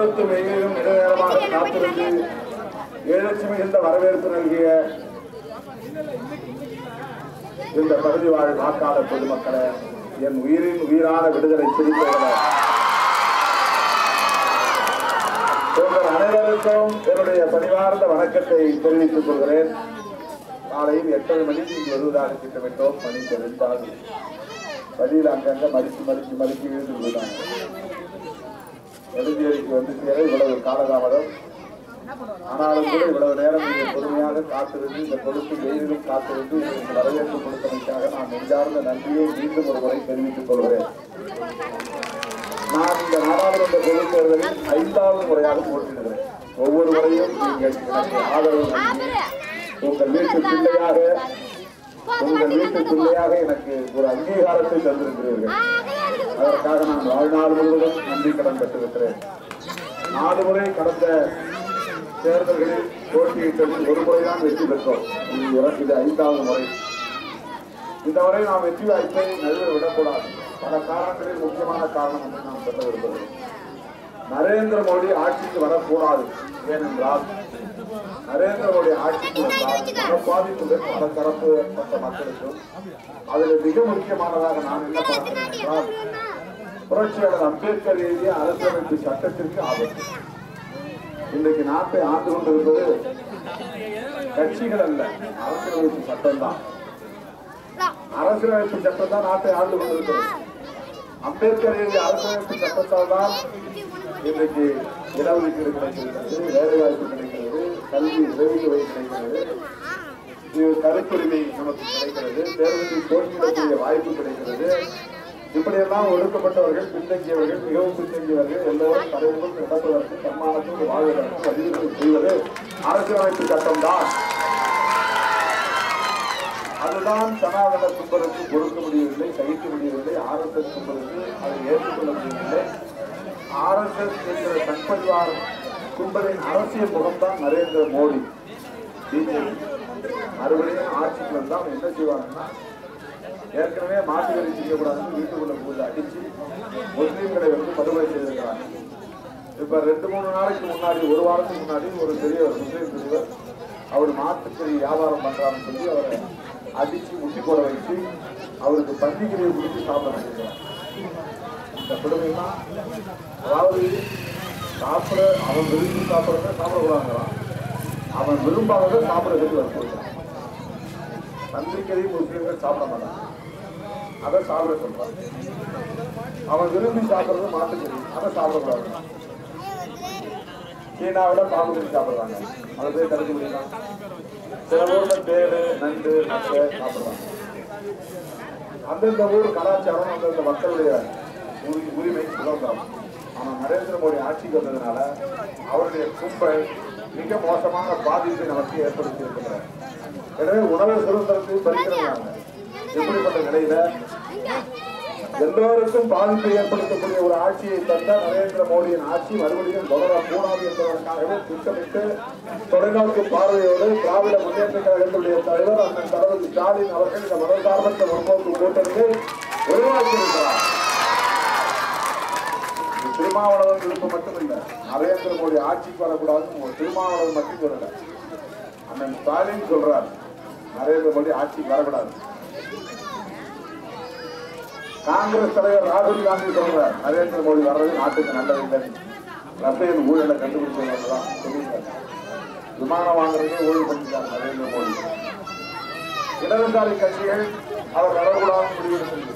கருத்து வெயிலும் நெடுநேரமாக காத்திருந்து எழுச்சி மிகுந்த வரவேற்பு நல்கிய இந்த பகுதி வாழ் வாக்காளர் பொதுமக்களே என் உயிரின் உயிரான விடுதலை சிறுத்தைகளே உங்கள் அனைவருக்கும் என்னுடைய பணிவார்ந்த வணக்கத்தை தெரிவித்துக் கொள்கிறேன் காலையில் எட்டரை மணிக்கு இங்கு வருவதாக திட்டமிட்டோம் மணி தெரிந்தால் வழியில் அங்கங்க மறுக்கி மறுக்கி மறுக்கி விழுந்து விடுதாங்க நெடுஞ்சேரிக்கு வந்து சேர இவ்வளவு காலதாமதம் ஆனாலும் கூட இவ்வளவு நேரம் நீங்கள் பொறுமையாக காத்திருந்து இந்த கொடுத்து வெயிலிலும் காத்திருந்து எனக்கு வரவேற்பு கொடுத்தமைக்காக நான் நெஞ்சார்ந்த நன்றியை மீண்டும் ஒரு முறை தெரிவித்துக் கொள்கிறேன் நான் இந்த நாடாளுமன்ற பொதுத் தேர்தலில் ஐந்தாவது முறையாக போட்டியிடுகிறேன் ஒவ்வொரு முறையும் நீங்கள் எனக்கு ஆதரவு நல்கி உங்கள் வீட்டு பிள்ளையாக உங்கள் வீட்டு பிள்ளையாக எனக்கு ஒரு அங்கீகாரத்தை தந்திருக்கிறீர்கள் அதற்காக நான் வாழ்நாள் முழுவதும் நன்றி கடன் பெற்றிருக்கிறேன் நாலு முறை கடந்த தேர்தல்களில் போட்டியிட்டதில் ஒரு முறைதான் வெற்றி பெற்றோம் இது இர- இது ஐந்தாவது முறை இந்த முறை நாம் வெற்றி வாய்ப்பை நழுவ விடக்கூடாது பல காரணங்களில் முக்கியமான காரணம் என்று நாம் சொல்ல விரும்புகிறேன் நரேந்திர மோடி ஆட்சிக்கு வரக்கூடாது ஏனென்றால் நரேந்திர மோடி ஆட்சிக்கு வந்தால் பல பாதிப்புகள் பல தரப்புப்பட்ட மக்களுக்கும் அதில் மிக முக்கியமானதாக நான் என்ன பார்க்கிறேன் என்றால் புரட்சியாளர் அம்பேத்கர் எழுதிய அரசியலமைப்பு சட்டத்திற்கு ஆபத்து இன்றைக்கு நாட்டை ஆண்டு கொண்டிருப்பது கட்சிகள் அல்ல அரசியலமைப்பு சட்டம் தான் அரசியலமைப்பு சட்டம் தான் நாட்டை ஆண்டு கொண்டிருக்கிறது அம்பேத்கர் எழுதிய அரசியலமைப்பு சட்டத்தால் தான் இன்றைக்கு இடஒதுக்கீடு கிடைக்கிறது வேலைவாய்ப்பு கிடைக்கிறது கல்வி உதவித்தொகை கிடைக்கிறது இது கருத்துரிமை நமக்கு கிடைக்கிறது தேர்தலில் போட்டியிடக்கூடிய வாய்ப்பு கிடைக்கிறது இப்படியெல்லாம் ஒடுக்கப்பட்டவர்கள் பின்தங்கியவர்கள் மிகவும் பின்தங்கியவர்கள் எல்லோரும் தலைவர்கள் நடப்பதற்கு சன்மானத்தில் வாழ்வதற்கு வழிவகை செய்வது அரசியலமைப்பு சட்டம்தான் அதுதான் சனாதன கும்பலுக்கு கொடுக்க முடியவில்லை சகிக்க முடியவில்லை ஆர்எஸ்எஸ் கும்பலுக்கு அதை ஏற்றுக்கொள்ள முடியவில்லை ஆர்எஸ்எஸ் என்கிற சங்பரிவார் கும்பலின் அரசியல் முகம்தான் நரேந்திர மோடி பிஜேபி மறுபடியும் ஆட்சிக்கு வந்தால் என்ன செய்வாங்கன்னா ஏற்கனவே மாட்டு வரி செய்யக்கூடாதுன்னு வீட்டுக்குள்ள போது அடிச்சு முஸ்லீம்களை வந்து படுகொலை செய்திருக்கிறாங்க இப்ப ரெண்டு மூணு நாளைக்கு முன்னாடி ஒரு வாரத்துக்கு முன்னாடி ஒரு பெரியவர் முஸ்லீம் பெரியவர் அவர் மாட்டுக்கறி வியாபாரம் பண்றாருன்னு சொல்லி அவரை அடிச்சு முட்டி போட வச்சு அவருக்கு பன்னிக்கறியை குடிச்சு சாப்பிட வச்சிருக்கிறார் இந்த கொடுமைலாம் அதாவது சாப்பிட அவன் விரும்பி சாப்பிட்றத சாப்பிடக்கூடாதுங்கிறான் அவன் விரும்பாததை சாப்பிடறதுக்கு வற்புறுத்தான் பன்றிக்கறி முஸ்லீம்கள் சாப்பிட மாட்டான் அதை சாப்பிட சொல்றான் அவன் விரும்பி சாப்பிடுறது மாட்டுக்கறி அதை சாப்பிடக்கூடாது சீனாவில் பாம்புக்கறி சாப்பிடுறாங்க அதை போய் தடுக்க முடியுமா சில ஊர்ல தேடு நண்டு நத்தை சாப்பிடுறாங்க அந்தந்த ஊர் கலாச்சாரம் அந்தந்த மக்களுடைய உரி- உரிமை சுதந்திரம் ஆனா நரேந்திர மோடி ஆட்சிக்கு வந்ததுனால அவருடைய கும்பல் மிக மோசமான பாதிப்பை நமக்கு ஏற்படுத்தி இருக்கிறார் எனவே உணவு சுதந்திரத்தை பறிக்கிறாங்க இப்படிப்பட்ட நிலையில எல்லோருக்கும் பாதிப்பை ஏற்படுத்தக்கூடிய ஒரு ஆட்சியை தந்த நரேந்திர மோடியின் ஆட்சி மறுபடியும் தொடரக்கூடாது என்பதற்காகவே திட்டமிட்டு தொலைநோக்கு பார்வையோடு திராவிட முன்னேற்ற கழகத்துடைய தலைவர் அண்ணன் தளபதி ஸ்டாலின் அவர்கள் இந்த மதசார்பற்ற முற்போக்கு கூட்டத்தை உருவாக்கியிருக்கிறார் இது திருமாவளவன் விருப்பம் மட்டுமில்லை நரேந்திர மோடி ஆட்சிக்கு வரக்கூடாதுன்னு ஒரு திருமாவளவன் மட்டும் சொல்லல அண்ணன் ஸ்டாலின் சொல்றார் நரேந்திர மோடி ஆட்சிக்கு வரக்கூடாது காங்கிரஸ் தலைவர் ராகுல் காந்தி சொல்றார் நரேந்திர மோடி வர்றது நாட்டுக்கு நல்லதில்லை ரஃபேல் ஊழலை கண்டுபிடிச்சவங்க தான் சொல்லியிருக்காங்க விமானம் வாங்குறதே ஊழல் பண்ணிட்டாங்க நரேந்திர மோடி இடதுசாரி கட்சிகள் அவர் வரக்கூடாது முடிவு எடுத்தது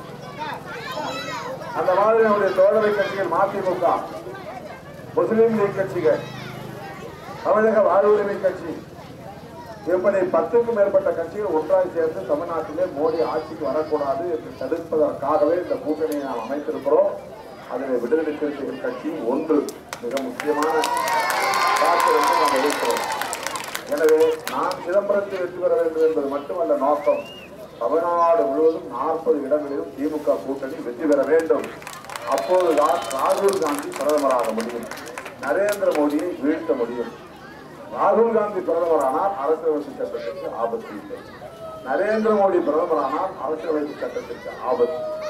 அந்த மாதிரி அவருடைய தோழமை கட்சிகள் மதிமுக முஸ்லீம் லீக் கட்சிகள் தமிழக வாழ்வுரிமை கட்சி இப்படி பத்துக்கும் மேற்பட்ட கட்சிகள் ஒன்றாய் சேர்ந்து தமிழ்நாட்டிலே மோடி ஆட்சிக்கு வரக்கூடாது என்று தடுப்பதற்காகவே இந்த கூட்டணியை நாம் அமைத்திருக்கிறோம் அதில் விடுதலை சிறுத்தைகள் கட்சி ஒன்று மிக முக்கியமான பாத்திரத்தை நாம் இருக்கிறோம் எனவே நான் சிதம்பரத்தில் வெற்றி பெற வேண்டும் என்பது மட்டுமல்ல நோக்கம் தமிழ்நாடு முழுவதும் நாற்பது இடங்களிலும் திமுக கூட்டணி வெற்றி பெற வேண்டும் அப்போதுதான் ராகுல் காந்தி பிரதமராக முடியும் நரேந்திர மோடியை வீழ்த்த முடியும் ராகுல் காந்தி பிரதமரானால் அரசியலமைப்பு சட்டத்திற்கு ஆபத்து இல்லை நரேந்திர மோடி பிரதமரானால் அரசியலமைப்பு சட்டத்திற்கு ஆபத்து